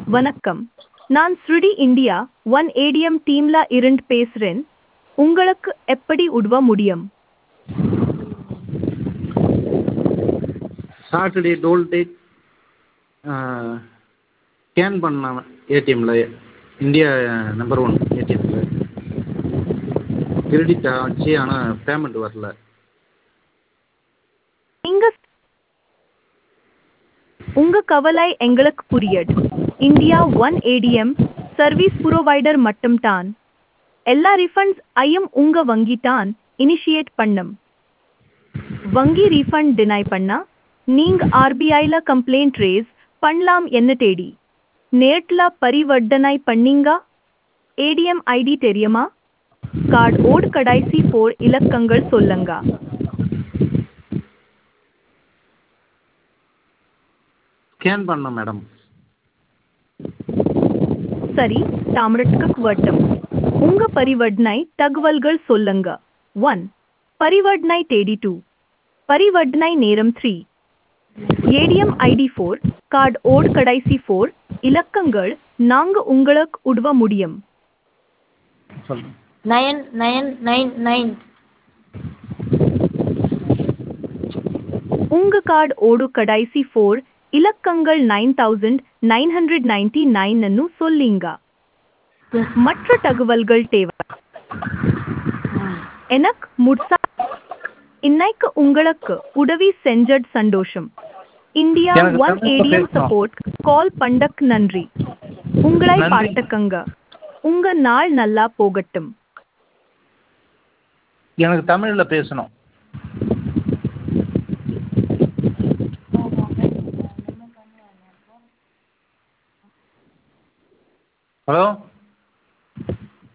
வணக்கம் நான் ஸ்ருடி இந்தியா ஒன் ஏடிஎம் டீம்ல இருந்து பேசுறேன் உங்களுக்கு எப்படி உதவ முடியும் சாட்டர்டே டோல் டேட் ஸ்கேன் பண்ணேன் ஏடிஎம்மில் இந்தியா நம்பர் ஒன் ஏடிஎம்மில் கிரெடிட் ஆச்சு ஆனால் பேமெண்ட் வரல நீங்க உங்க கவலை எங்களுக்கு புரியுது India one ATM service provider மட்டும்தான் எல்லா ரிஃபண்ட்ஸ் ஐயும் உங்க வங்கி தான் இனிஷியேட் பண்ணும் வங்கி ரீஃபண்ட் டினை பண்ணா நீங்க ஆர்பிஐல கம்ப்ளைண்ட் ரேஸ் பண்ணலாம் என்ன தேடி நேட்ல பரிவர்த்தனை பண்ணீங்க ஏடிஎம் ஐடி தெரியுமா கார்டு ஓட் கடைசி போர் இலக்கங்கள் சொல்லுங்க ஸ்கேன் பண்ணேன் மேடம் சரி தாமிரத்துக்கு வட்டம் உங்க பரிவர்த்தனை தகவல்கள் சொல்லுங்க ஒன் பரிவர்த்தனை தேதி டூ பரிவர்த்தனை நேரம் three ATM ID four card ஓட் கடைசி ஃபோர் இலக்கங்கள் நாங்க உங்களுக்கு உதவ முடியும் சொல்லுங்கள் nine nine nine nine உங்க கார்டு ஓடு கடைசி ஃபோர் இலக்கங்கள் nine thousand nine hundred ninety nine அನ್ನು சொல்லிங்க மற்ற தகவல்கள் தேவை எனக்கு முடிசா இன்னைக்கு உங்களுக்கு உதவி செஞ்சட் சந்தோஷம் இந்தியா எனக்கு ஒன் தமிழ்ல ஏடிஎம் பேசணும். சப்போர்ட் கால் பண்டக் நன்றி உங்களை நன்றி. பார்த்துக்கங்க உங்க நாள் நல்லா போகட்டும் எனக்கு தமிழில் பேசணும் ஹலோ